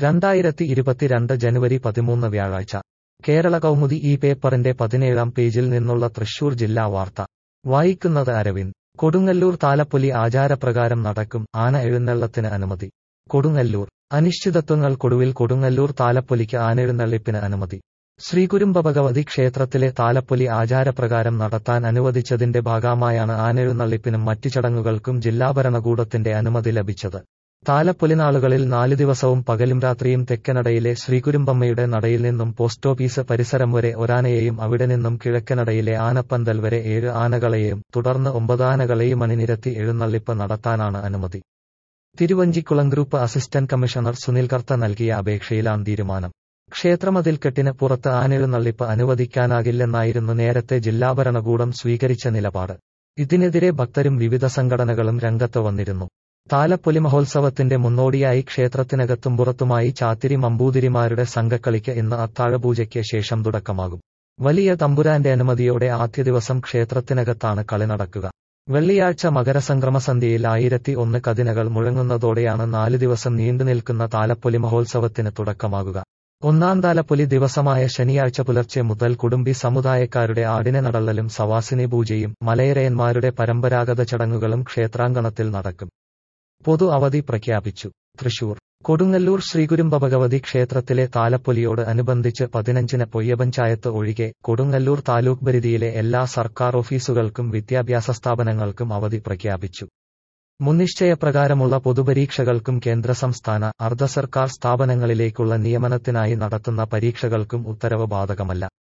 രണ്ടായിരത്തി ഇരുപത്തിരണ്ട് ജനുവരി പതിമൂന്ന് വ്യാഴാഴ്ച കേരള കൗമുദി ഈ പേപ്പറിന്റെ പതിനേഴാം പേജിൽ നിന്നുള്ള തൃശൂർ ജില്ലാ വാർത്ത വായിക്കുന്നത് അരവിന്ദ് കൊടുങ്ങല്ലൂർ താലപ്പൊലി ആചാരപ്രകാരം നടക്കും ആന എഴുന്നള്ളത്തിന് അനുമതി കൊടുങ്ങല്ലൂർ അനിശ്ചിതത്വങ്ങൾക്കൊടുവിൽ കൊടുങ്ങല്ലൂർ താലപ്പൊലിക്ക് ആനെഴുന്നള്ളിപ്പിന് അനുമതി ശ്രീകുരുംബ ഭഗവതി ക്ഷേത്രത്തിലെ താലപ്പൊലി ആചാരപ്രകാരം നടത്താൻ അനുവദിച്ചതിന്റെ ഭാഗമായാണ് ആനെഴുന്നള്ളിപ്പിനും മറ്റു ചടങ്ങുകൾക്കും ജില്ലാ ഭരണകൂടത്തിന്റെ അനുമതി ലഭിച്ചത് താലപ്പൊലിനാളുകളിൽ നാലു ദിവസവും പകലും രാത്രിയും തെക്കനടയിലെ ശ്രീകുരുമ്പമ്മയുടെ നടയിൽ നിന്നും പോസ്റ്റ് ഓഫീസ് പരിസരം വരെ ഒരാനയെയും അവിടെ നിന്നും കിഴക്കനടയിലെ ആനപ്പന്തൽ വരെ ഏഴ് ആനകളെയും തുടർന്ന് ഒമ്പത് ആനകളെയും അണിനിരത്തി എഴുന്നള്ളിപ്പ് നടത്താനാണ് അനുമതി Thiruvanchikulam group assistant commissioner Sunil Kartha നൽകിയ അപേക്ഷയിലാണ് തീരുമാനം ക്ഷേത്രമതിൽക്കെട്ടിന് പുറത്ത് ആനെഴുന്നള്ളിപ്പ് അനുവദിക്കാനാകില്ലെന്നായിരുന്നു നേരത്തെ ജില്ലാ ഭരണകൂടം സ്വീകരിച്ച നിലപാട് ഇതിനെതിരെ ഭക്തരും വിവിധ സംഘടനകളും രംഗത്ത് വന്നിരുന്നു താലപ്പൊലി മഹോത്സവത്തിന്റെ മുന്നോടിയായി ക്ഷേത്രത്തിനകത്തും പുറത്തുമായി ചാത്തിരി മമ്പൂതിരിമാരുടെ സംഘക്കളിക്ക് ഇന്ന് അത്താഴപൂജയ്ക്ക് ശേഷം തുടക്കമാകും വലിയ തമ്പുരാന്റെ അനുമതിയോടെ ആദ്യ ദിവസം ക്ഷേത്രത്തിനകത്താണ് കളി നടക്കുക വെള്ളിയാഴ്ച മകരസംക്രമ സന്ധ്യയിൽ ആയിരത്തി ഒന്ന് കതിനകൾ മുഴങ്ങുന്നതോടെയാണ് നാല് ദിവസം നീണ്ടുനിൽക്കുന്ന താലപ്പൊലി മഹോത്സവത്തിന് തുടക്കമാകുക ഒന്നാം താലപ്പൊലി ദിവസമായ ശനിയാഴ്ച പുലർച്ചെ മുതൽ കുടുംബി സമുദായക്കാരുടെ ആടിനെ നടള്ളലും സവാസിനി പൂജയും മലയരയന്മാരുടെ പരമ്പരാഗത ചടങ്ങുകളും ക്ഷേത്രാങ്കണത്തിൽ നടക്കും പൊതു അവധി പ്രഖ്യാപിച്ചു തൃശൂർ കൊടുങ്ങല്ലൂർ ശ്രീകുരുംബ ഭഗവതി ക്ഷേത്രത്തിലെ താലപ്പൊലിയോട് അനുബന്ധിച്ച് പതിനഞ്ചിന് പൊയ്യപഞ്ചായത്ത് ഒഴികെ കൊടുങ്ങല്ലൂർ താലൂക്ക് പരിധിയിലെ എല്ലാ സർക്കാർ ഓഫീസുകൾക്കും വിദ്യാഭ്യാസ സ്ഥാപനങ്ങൾക്കും അവധി പ്രഖ്യാപിച്ചു മുൻനിശ്ചയപ്രകാരമുള്ള പൊതുപരീക്ഷകൾക്കും കേന്ദ്ര സംസ്ഥാന അർദ്ധ സർക്കാർ സ്ഥാപനങ്ങളിലേക്കുള്ള നിയമനത്തിനായി നടത്തുന്ന പരീക്ഷകൾക്കും ഉത്തരവ് ബാധകമല്ല